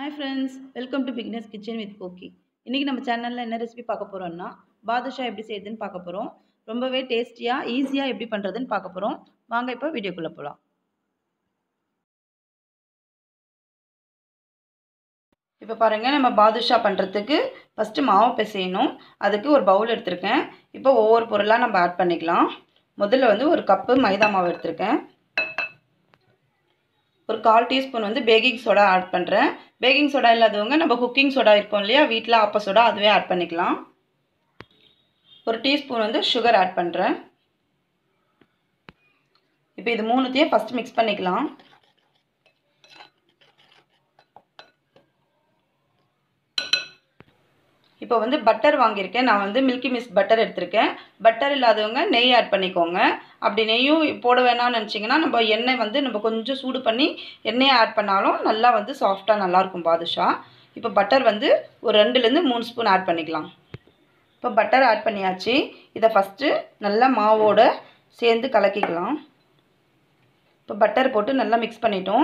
hi friends welcome to பிக்னஸ் kitchen with கோக்கி இன்றைக்கி நம்ம சேனலில் என்ன ரெசிபி பார்க்க போகிறோம்னா பாதுஷா எப்படி செய்யுதுன்னு பார்க்க போகிறோம் ரொம்பவே டேஸ்டியாக ஈஸியாக எப்படி பண்ணுறதுன்னு பார்க்க போகிறோம் வாங்க இப்போ வீடியோக்குள்ளே போகலாம் இப்போ பாருங்கள் நம்ம பாதுஷா பண்ணுறதுக்கு ஃபஸ்ட்டு மாவு பிசையணும் அதுக்கு ஒரு பவுல் எடுத்திருக்கேன் இப்போ ஒவ்வொரு பொருளாக நம்ம ஆட் பண்ணிக்கலாம் முதல்ல வந்து ஒரு கப்பு மைதா மாவு எடுத்திருக்கேன் ஒரு கால் டீஸ்பூன் வந்து பேக்கிங் சோடா ஆட் பண்ணுறேன் பேக்கிங் சோடா இல்லாதவங்க நம்ம குக்கிங் சோடா இருக்கும் இல்லையா வீட்டில் ஆப்ப சோடா அதுவே ஆட் பண்ணிக்கலாம் ஒரு டீஸ்பூன் வந்து சுகர் ஆட் பண்ணுறேன் இப்போ இது மூணுத்தையும் ஃபஸ்ட் மிக்ஸ் பண்ணிக்கலாம் இப்போ வந்து பட்டர் வாங்கியிருக்கேன் நான் வந்து மில்கி மிஸ் பட்டர் எடுத்திருக்கேன் பட்டர் இல்லாதவங்க நெய் ஆட் பண்ணிக்கோங்க அப்படி நெய்யும் போட வேணாம்னு நினச்சிங்கன்னா நம்ம எண்ணெய் வந்து நம்ம கொஞ்சம் சூடு பண்ணி எண்ணெயை ஆட் பண்ணாலும் நல்லா வந்து சாஃப்டாக நல்லாயிருக்கும் பாதுஷா இப்போ பட்டர் வந்து ஒரு ரெண்டுலேருந்து மூணு ஸ்பூன் ஆட் பண்ணிக்கலாம் இப்போ பட்டர் ஆட் பண்ணியாச்சு இதை ஃபஸ்ட்டு நல்லா மாவோடு சேர்ந்து கலக்கிக்கலாம் இப்போ பட்டர் போட்டு நல்லா மிக்ஸ் பண்ணிட்டோம்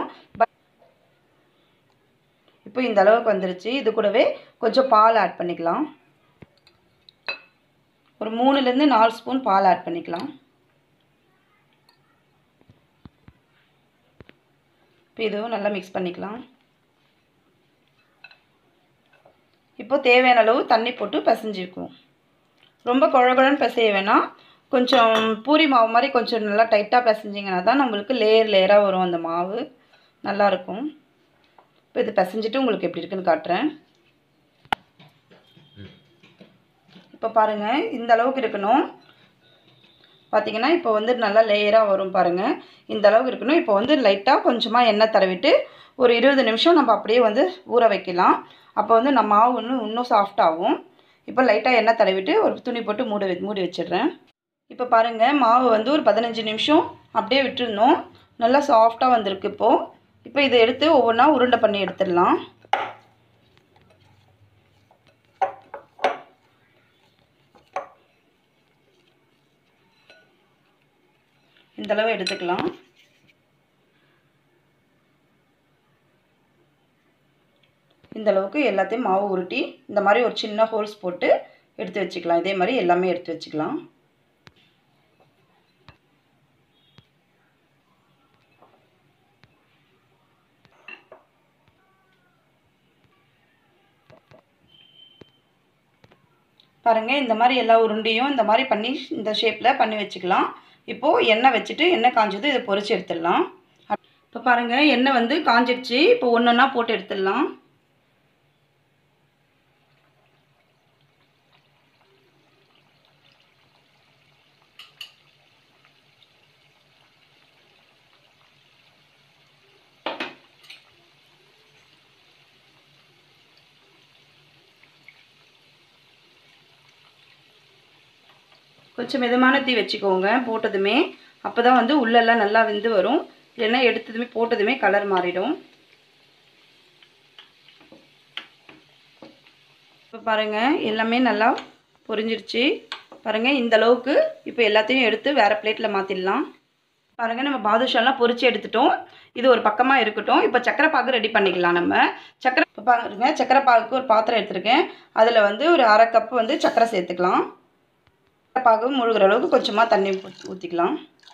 இப்போ இந்த அளவுக்கு வந்துருச்சு இது கூடவே கொஞ்சம் பால் ஆட் பண்ணிக்கலாம் ஒரு மூணுலேருந்து நாலு ஸ்பூன் பால் ஆட் பண்ணிக்கலாம் இப்போ இதுவும் நல்லா மிக்ஸ் பண்ணிக்கலாம் இப்போ தேவையான அளவு தண்ணி போட்டு பிசைஞ்சிருக்கும் ரொம்ப குழகுழன்னு பிசைய வேணாம் கொஞ்சம் பூரி மாவு மாதிரி கொஞ்சம் நல்லா டைட்டாக பிசைஞ்சிங்கன்னா தான் நம்மளுக்கு லேயர் லேயராக வரும் அந்த மாவு நல்லாயிருக்கும் இப்போ இது பிசைஞ்சிட்டு உங்களுக்கு எப்படி இருக்குன்னு காட்டுறேன் இப்போ பாருங்கள் இந்த அளவுக்கு இருக்கணும் பார்த்தீங்கன்னா இப்போ வந்து நல்லா லேயராக வரும் பாருங்கள் இந்த அளவுக்கு இருக்கணும் இப்போ வந்து லைட்டாக கொஞ்சமாக எண்ணெய் தடவிட்டு ஒரு இருபது நிமிஷம் நம்ம அப்படியே வந்து ஊற வைக்கலாம் அப்போ வந்து நம்ம மாவு இன்னும் இன்னும் சாஃப்டாகும் இப்போ லைட்டாக எண்ணெய் தடவிட்டு ஒரு துணி போட்டு மூடி மூடி வச்சிடுறேன் இப்போ பாருங்கள் மாவு வந்து ஒரு பதினஞ்சு நிமிஷம் அப்படியே விட்டுருந்தோம் நல்லா சாஃப்டாக வந்திருக்கு இப்போது இப்போ இதை எடுத்து ஒவ்வொன்றா உருண்டை பண்ணி எடுத்துடலாம் இந்த அளவு எடுத்துக்கலாம் இந்த அளவுக்கு எல்லாத்தையும் மாவு உருட்டி இந்த மாதிரி ஒரு சின்ன ஹோல்ஸ் போட்டு எடுத்து வச்சுக்கலாம் இதே மாதிரி எல்லாமே எடுத்து வச்சுக்கலாம் பாருங்கள் இந்த மாதிரி எல்லா உருண்டையும் இந்த மாதிரி பண்ணி இந்த ஷேப்பில் பண்ணி வச்சுக்கலாம் இப்போது எண்ணெய் வச்சுட்டு எண்ணெய் காஞ்சது இதை பொரிச்சு எடுத்துடலாம் இப்போ பாருங்கள் எண்ணெய் வந்து காஞ்சிடுச்சு இப்போ ஒன்று ஒன்றா போட்டு எடுத்துடலாம் கொஞ்சம் மிதமான தீ வச்சுக்கோங்க போட்டதுமே அப்போ தான் வந்து உள்ளெல்லாம் நல்லா வெந்து வரும் இல்லைன்னா எடுத்ததுமே போட்டதுமே கலர் மாறிடும் இப்போ பாருங்கள் எல்லாமே நல்லா பொரிஞ்சிருச்சு பாருங்கள் இந்த அளவுக்கு இப்போ எல்லாத்தையும் எடுத்து வேறு பிளேட்டில் மாற்றிடலாம் பாருங்கள் நம்ம பாதுஷாலாம் பொரிச்சு எடுத்துட்டோம் இது ஒரு பக்கமாக இருக்கட்டும் இப்போ சக்கரை பாகு ரெடி பண்ணிக்கலாம் நம்ம சக்கரை இப்போ பாருங்க சக்கரை பாகுக்கு ஒரு பாத்திரம் எடுத்திருக்கேன் அதில் வந்து ஒரு அரை கப்பு வந்து சக்கரை சேர்த்துக்கலாம் பாகு முழுகிற அளவுக்கு கொஞ்சமாக தண்ணி ஊற்றிக்கலாம்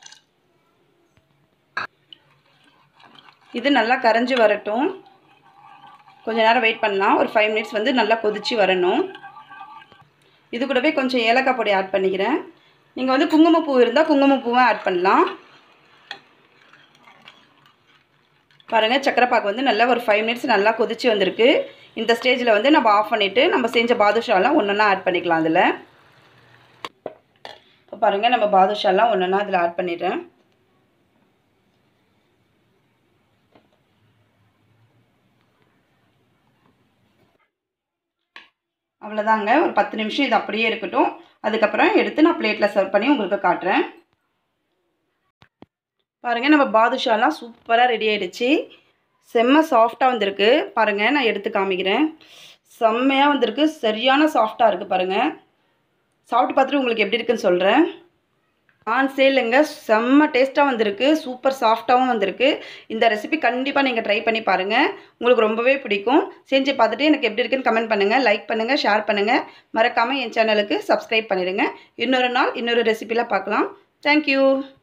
இது நல்லா கரைஞ்சி வரட்டும் கொஞ்ச நேரம் வெயிட் பண்ணலாம் ஒரு ஃபைவ் மினிட்ஸ் வந்து நல்லா கொதித்து வரணும் இது கூடவே கொஞ்சம் ஏலக்காய் பொடி ஆட் பண்ணிக்கிறேன் நீங்கள் வந்து குங்குமப்பூ இருந்தால் குங்குமப்பூவை ஆட் பண்ணலாம் பாருங்கள் சக்கரைப்பாக்கு வந்து நல்லா ஒரு ஃபைவ் மினிட்ஸ் நல்லா கொதித்து வந்திருக்கு இந்த ஸ்டேஜில் வந்து நம்ம ஆஃப் பண்ணிவிட்டு நம்ம செஞ்ச பாதுஷாலாம் ஒன்று ஒன்றா ஆட் பண்ணிக்கலாம் அதில் இப்போ பாருங்கள் நம்ம பாதுஷாலாம் ஒன்றுனா அதில் ஆட் பண்ணிடுறேன் அவ்வளோதாங்க ஒரு பத்து நிமிஷம் இது அப்படியே இருக்கட்டும் அதுக்கப்புறம் எடுத்து நான் பிளேட்டில் சர்வ் பண்ணி உங்களுக்கு காட்டுறேன் பாருங்கள் நம்ம பாதுஷாலாம் சூப்பராக ரெடி ஆகிடுச்சு செம்ம சாஃப்டாக வந்திருக்கு பாருங்கள் நான் எடுத்து காமிக்கிறேன் செம்மையாக வந்திருக்கு சரியான சாஃப்டாக இருக்குது பாருங்கள் சாப்பிட்டு பார்த்துட்டு உங்களுக்கு எப்படி இருக்குன்னு சொல்கிறேன் ஆன்ஸே இல்லைங்க செம்ம டேஸ்ட்டாக வந்திருக்கு சூப்பர் சாஃப்டாகவும் வந்திருக்கு இந்த ரெசிபி கண்டிப்பாக நீங்கள் ட்ரை பண்ணி பாருங்கள் உங்களுக்கு ரொம்பவே பிடிக்கும் செஞ்சு பார்த்துட்டு எனக்கு எப்படி இருக்குன்னு கமெண்ட் பண்ணுங்கள் லைக் பண்ணுங்கள் ஷேர் பண்ணுங்கள் மறக்காமல் என் சேனலுக்கு சப்ஸ்கிரைப் பண்ணிடுங்க இன்னொரு நாள் இன்னொரு ரெசிபியில் பார்க்கலாம் தேங்க்யூ